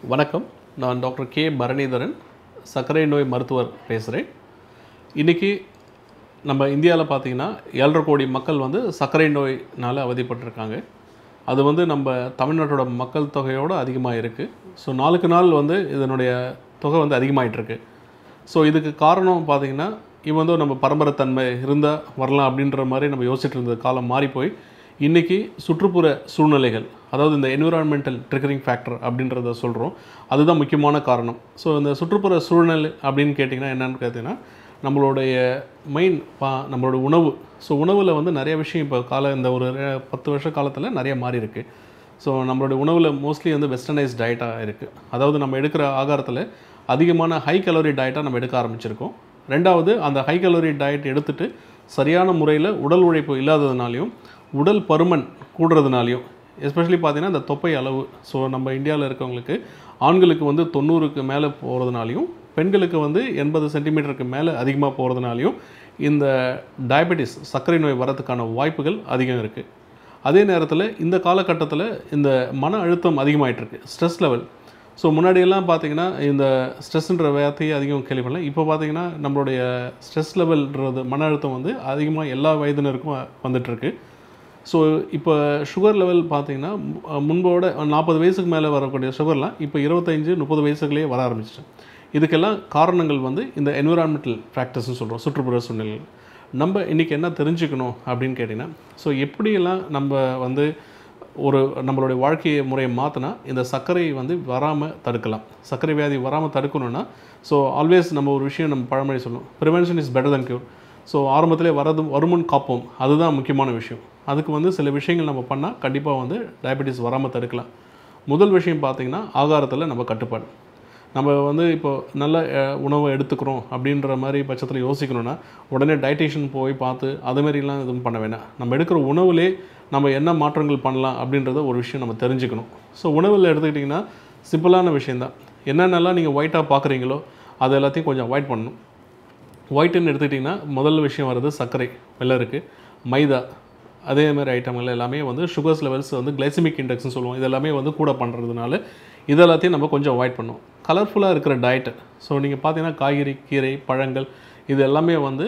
வணக்கம் நான் doctor K Bharanidharan சர்க்கரை நோய் மருத்துவர் பேசுகிறேன் இன்றைக்கி நம்ம இந்தியாவில் பார்த்தீங்கன்னா ஏழரை கோடி மக்கள் வந்து சர்க்கரை நோய்னால் அவதிப்பட்டிருக்காங்க அது வந்து நம்ம தமிழ்நாட்டோட மக்கள் தொகையோடு அதிகமாக இருக்குது ஸோ நாளுக்கு நாள் வந்து இதனுடைய தொகை வந்து அதிகமாயிட்டு இருக்கு ஸோ இதுக்கு காரணம் பார்த்தீங்கன்னா இவன் வந்து நம்ம பரம்பரைத்தன்மை இருந்தால் வரலாம் அப்படின்ற மாதிரி நம்ம யோசிச்சுட்டு இருந்த காலம் மாறி போய் இன்றைக்கி சுற்றுப்புற சூழ்நிலைகள் அதாவது இந்த என்விரான்மெண்டல் ட்ரிகரிங் ஃபேக்டர் அப்படின்றத சொல்கிறோம் அதுதான் முக்கியமான காரணம் ஸோ இந்த சுற்றுப்புற சூழ்நிலை அப்படின்னு கேட்டிங்கன்னா என்னன்னு கேட்டிங்கன்னா நம்மளுடைய மெயின் பா நம்மளோட உணவு ஸோ உணவில் வந்து நிறைய விஷயம் இப்போ கால இந்த ஒரு ரெ- பத்து வருஷ காலத்தில் நிறைய மாறி இருக்கு ஸோ நம்மளுடைய உணவில் மோஸ்ட்லி வந்து வெஸ்டர்னைஸ் டயட்டாக இருக்குது அதாவது நம்ம எடுக்கிற ஆகாரத்தில் அதிகமான ஹை கலோரி டயட்டாக நம்ம எடுக்க ஆரம்பிச்சிருக்கோம் ரெண்டாவது அந்த ஹை கலோரி டயட் எடுத்துட்டு சரியான முறையில் உடல் உழைப்பு இல்லாததுனாலையும் உடல் பருமன் கூடுறதுனாலையும் எஸ்பெஷலி பார்த்தீங்கன்னா இந்த தொப்பை அளவு ஸோ நம்ம இந்தியாவில் இருக்கவங்களுக்கு ஆண்களுக்கு வந்து தொண்ணூறுக்கு மேலே போகிறதுனாலையும் பெண்களுக்கு வந்து எண்பது சென்டிமீட்டருக்கு மேலே அதிகமாக போகிறதுனாலையும் இந்த டயபெட்டிஸ் சர்க்கரை நோய் வரதுக்கான வாய்ப்புகள் அதிகம் இருக்குது அதே நேரத்தில் இந்த காலகட்டத்தில் இந்த மன அழுத்தம் அதிகமாயிட்டு இருக்கு ஸ்ட்ரெஸ் லெவல் ஸோ முன்னாடியெல்லாம் பார்த்தீங்கன்னா இந்த ஸ்ட்ரெஸ்ன்ற வார்த்தையை அதிகம் கேள்விப்படல இப்போ பார்த்தீங்கன்னா நம்மளுடைய ஸ்ட்ரெஸ் லெவல்ன்றது மன அழுத்தம் வந்து அதிகமாக எல்லா வயதினருக்கும் வந்துட்டுருக்கு ஸோ இப்போ சுகர் லெவல் பார்த்தீங்கன்னா மு- முன்போட நாற்பது வயசுக்கு மேலே வரக்கூடிய சுகர்லாம் இப்போ இருபத்தஞ்சு முப்பது வயசுக்குள்ளேயே வர ஆரம்பிச்சிச்சு இதுக்கெல்லாம் காரணங்கள் வந்து இந்த என்விரான்மெண்டல் ப்ராக்டிஸ்னு சொல்கிறோம் சுற்றுப்புற சூழ்நிலைகள் நம்ம இன்றைக்கி என்ன தெரிஞ்சுக்கணும் அப்படின்னு கேட்டிங்கன்னா ஸோ எப்படியெல்லாம் நம்ம வந்து ஒரு நம்மளுடைய வாழ்க்கை முறையை மாற்றினா இந்த சர்க்கரை வந்து வராமல் தடுக்கலாம் சர்க்கரை வியாதி வராமல் தடுக்கணும்னா ஸோ ஆல்வேஸ் நம்ம ஒரு விஷயம் நம்ம பழமொழி சொல்லுவோம் prevention is better than cure so ஆரம்பத்திலே வரது வருமுன் காப்போம் அதுதான் முக்கியமான விஷயம் அதுக்கு வந்து சில விஷயங்கள் நம்ம பண்ணால் கண்டிப்பாக வந்து டயபெட்டிஸ் வராமல் தடுக்கலாம் முதல் விஷயம் பார்த்தீங்கன்னா ஆகாரத்தில் நம்ம கட்டுப்பாடு நம்ம வந்து இப்போ நல்ல அஹ், உணவை எடுத்துக்கிறோம் அப்படின்ற மாதிரி பட்சத்தில் யோசிக்கணும்னா உடனே டயட்டீஷியன் போய் பார்த்து அது மாதிரிலாம் எதுவும் பண்ண வேணாம் நம்ம எடுக்கிற உணவுலே நம்ம என்ன மாற்றங்கள் பண்ணலாம் அப்படின்றத ஒரு விஷயம் நம்ம தெரிஞ்சுக்கணும் ஸோ உணவில் எடுத்துக்கிட்டிங்கன்னா சிம்பிளான விஷயந்தான் என்னென்னலாம் நீங்கள் ஒயிட்டாக பார்க்குறீங்களோ அது எல்லாத்தையும் கொஞ்சம் அவாய்ட் பண்ணணும் ஒயிட்டுன்னு எடுத்துக்கிட்டிங்கன்னா முதல் விஷயம் வருது சர்க்கரை வெள்ளை இருக்குது மைதா அதே மாதிரி ஐட்டங்கள் எல்லாமே வந்து சுகர்ஸ் லெவல்ஸ் வந்து கிளைசிமிக் இண்டெக்ஸ்னு சொல்லுவோம் இது எல்லாமே வந்து கூட பண்ணுறதுனால இது எல்லாத்தையும் நம்ம கொஞ்சம் அவாய்ட் பண்ணுவோம் கலர்ஃபுல்லாக இருக்கிற டயட்டு ஸோ நீங்கள் பார்த்தீங்கன்னா காய்கறி கீரை பழங்கள் இது எல்லாமே வந்து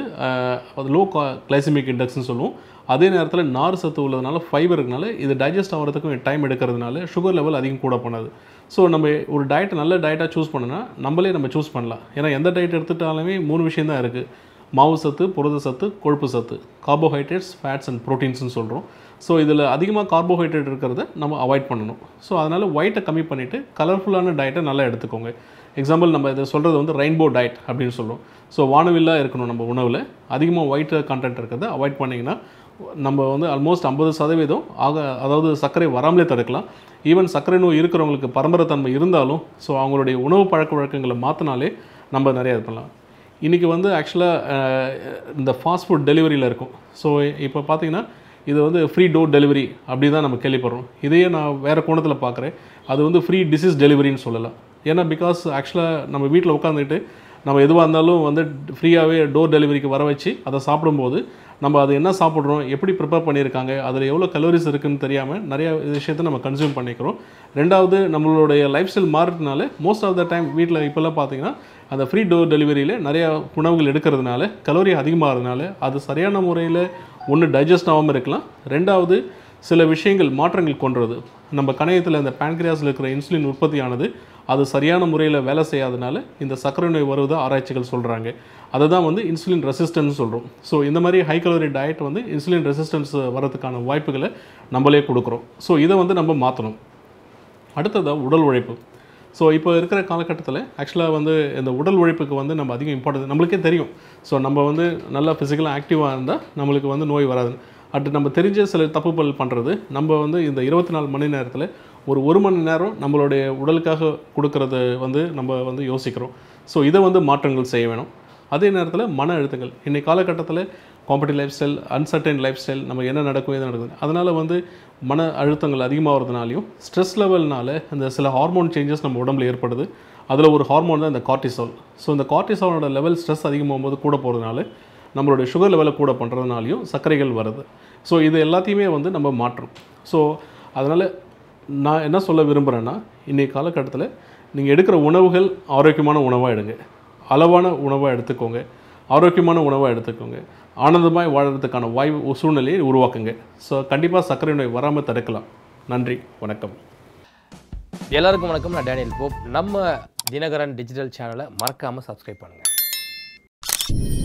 லோ கா கிளைசிமிக் இண்டெக்ஸ்னு சொல்லுவோம் அதே நேரத்தில் நார் சத்து உள்ளதுனால ஃபைபர் இருக்கனால இது டைஜஸ்ட் ஆகிறதுக்கும் டைம் எடுக்கிறதுனால சுகர் லெவல் அதிகம் கூட பண்ணாது ஸோ நம்ம ஒரு டயட்டை நல்ல டயட்டாக சூஸ் பண்ணனா நம்மளே நம்ம சூஸ் பண்ணலாம் ஏன்னா எந்த டயட் எடுத்துட்டாலுமே மூணு விஷயம் தான் இருக்குது மாவு சத்து புரத சத்து கொழுப்பு சத்து கார்போஹைட்ரேட்ஸ் ஃபேட்ஸ் அண்ட் ப்ரோட்டீன்ஸ்னு சொல்கிறோம் ஸோ இதில் அதிகமாக கார்போஹைட்ரேட் இருக்கிறத நம்ம அவாய்ட் பண்ணணும் ஸோ அதனால் ஒயிட்டை கம்மி பண்ணிவிட்டு கலர்ஃபுல்லான டயட்டை நல்லா எடுத்துக்கோங்க எக்ஸாம்பிள் நம்ம இதை சொல்கிறது வந்து ரெயின்போ டயட் அப்படின்னு சொல்லுவோம் ஸோ வானவில்லாக இருக்கணும் நம்ம உணவில் அதிகமாக ஒயிட் கண்டென்ட் இருக்கிறத அவாய்ட் பண்ணிங்கன்னா நம்ம வந்து ஆல்மோஸ்ட் ஐம்பது சதவீதம் ஆக அதாவது சர்க்கரை வராமலே தடுக்கலாம் ஈவன் சர்க்கரை நோய் இருக்கிறவங்களுக்கு பரம்பரைத்தன்மை இருந்தாலும் ஸோ அவங்களுடைய உணவு பழக்க வழக்கங்களை மாற்றினாலே நம்ம நிறைய இது பண்ணலாம் இன்றைக்கி வந்து ஆக்சுவலாக இந்த ஃபாஸ்ட் ஃபுட் டெலிவரியில் இருக்கும் ஸோ இப்போ பார்த்தீங்கன்னா இது வந்து ஃப்ரீ டோர் டெலிவரி அப்படி தான் நம்ம கேள்விப்படுறோம் இதையே நான் வேறு கோணத்தில் பார்க்குறேன் அது வந்து ஃப்ரீ டிசீஸ் டெலிவரின்னு சொல்லலாம் ஏன்னா பிகாஸ் ஆக்சுவலாக நம்ம வீட்டில் உட்காந்துட்டு நம்ம எதுவாக இருந்தாலும் வந்து ஃப்ரீயாகவே டோர் டெலிவரிக்கு வர வச்சு அதை சாப்பிடும்போது நம்ம அது என்ன சாப்பிட்றோம் எப்படி ப்ரிப்பேர் பண்ணியிருக்காங்க அதில் எவ்வளோ கலோரிஸ் இருக்குன்னு தெரியாமல் நிறைய விஷயத்தை நம்ம கன்சியூம் பண்ணிக்கிறோம் ரெண்டாவது நம்மளுடைய லைஃப் ஸ்டைல் மாறுறதுனால மோஸ்ட் ஆஃப் த டைம் வீட்டில் இப்போல்லாம் பார்த்தீங்கன்னா அந்த ஃப்ரீ டோர் டெலிவரியில் நிறைய உணவுகள் எடுக்கிறதுனால கலோரி அதிகமாகிறதுனால அது சரியான முறையில் ஒன்று டைஜஸ்ட் ஆகாமல் இருக்கலாம் ரெண்டாவது சில விஷயங்கள் மாற்றங்கள் கொண்டுறது நம்ம கணையத்தில் இந்த பேன்கிரியாஸில் இருக்கிற இன்சுலின் உற்பத்தியானது அது சரியான முறையில் வேலை செய்யாதனால இந்த சர்க்கரை நோய் வருவதா ஆராய்ச்சிகள் சொல்கிறாங்க அதை தான் வந்து இன்சுலின் ரெசிஸ்டன்ஸ் சொல்கிறோம் ஸோ இந்த மாதிரி ஹை கலோரி டயட் வந்து இன்சுலின் ரெசிஸ்டன்ஸ் வரதுக்கான வாய்ப்புகளை நம்மளே கொடுக்குறோம் ஸோ இதை வந்து நம்ம மாற்றணும் அடுத்ததாக உடல் உழைப்பு ஸோ இப்போ இருக்கிற காலகட்டத்தில் ஆக்சுவலாக வந்து இந்த உடல் உழைப்புக்கு வந்து நம்ம அதிகம் இம்பார்ட்டன்ஸ் நம்மளுக்கே தெரியும் ஸோ நம்ம வந்து நல்லா ஃபிசிக்கலாக ஆக்டிவாக இருந்தால் நம்மளுக்கு வந்து நோய் வராது அடுத்து நம்ம தெரிஞ்ச சில தப்புகள் பண்ணுறது நம்ம வந்து இந்த இருபத்தி நாலு மணி நேரத்தில் ஒரு ஒரு மணி நேரம் நம்மளுடைய உடலுக்காக கொடுக்கறது வந்து நம்ம வந்து யோசிக்கிறோம் ஸோ இதை வந்து மாற்றங்கள் செய்ய வேணும் அதே நேரத்தில் மன அழுத்தங்கள் இன்னைக்கு காலகட்டத்தில் competitive lifestyle uncertain lifestyle நம்ம என்ன நடக்கும் எது நடக்குது அதனால் வந்து மன அழுத்தங்கள் அதிகமாகிறதுனாலையும் ஸ்ட்ரெஸ் லெவல்னால இந்த சில ஹார்மோன் சேஞ்சஸ் நம்ம உடம்புல ஏற்படுது அதில் ஒரு ஹார்மோன் தான் இந்த கார்டிசால் ஸோ இந்த கார்டிசாலோட லெவல் ஸ்ட்ரெஸ் அதிகமாகும் போது கூட போகிறதுனால நம்மளுடைய சுகர் லெவலை கூட பண்ணுறதுனாலையும் சர்க்கரைகள் வருது ஸோ இது எல்லாத்தையுமே வந்து நம்ம மாற்றணும் ஸோ அதனால் நான் என்ன சொல்ல விரும்புகிறேன்னா இன்றைய காலகட்டத்தில் நீங்கள் எடுக்கிற உணவுகள் ஆரோக்கியமான உணவாக எடுங்க அளவான உணவாக எடுத்துக்கோங்க ஆரோக்கியமான உணவாக எடுத்துக்கோங்க ஆனந்தமாய் வாழறதுக்கான வாய்ப்பு சூழ்நிலையை உருவாக்குங்க ஸோ கண்டிப்பாக சர்க்கரை நோய் வராமல் தடுக்கலாம் நன்றி வணக்கம் எல்லாருக்கும் வணக்கம் நான் டேனியல் போப் நம்ம தினகரன் டிஜிட்டல் சேனலை மறக்காமல் சப்ஸ்கிரைப் பண்ணுங்கள்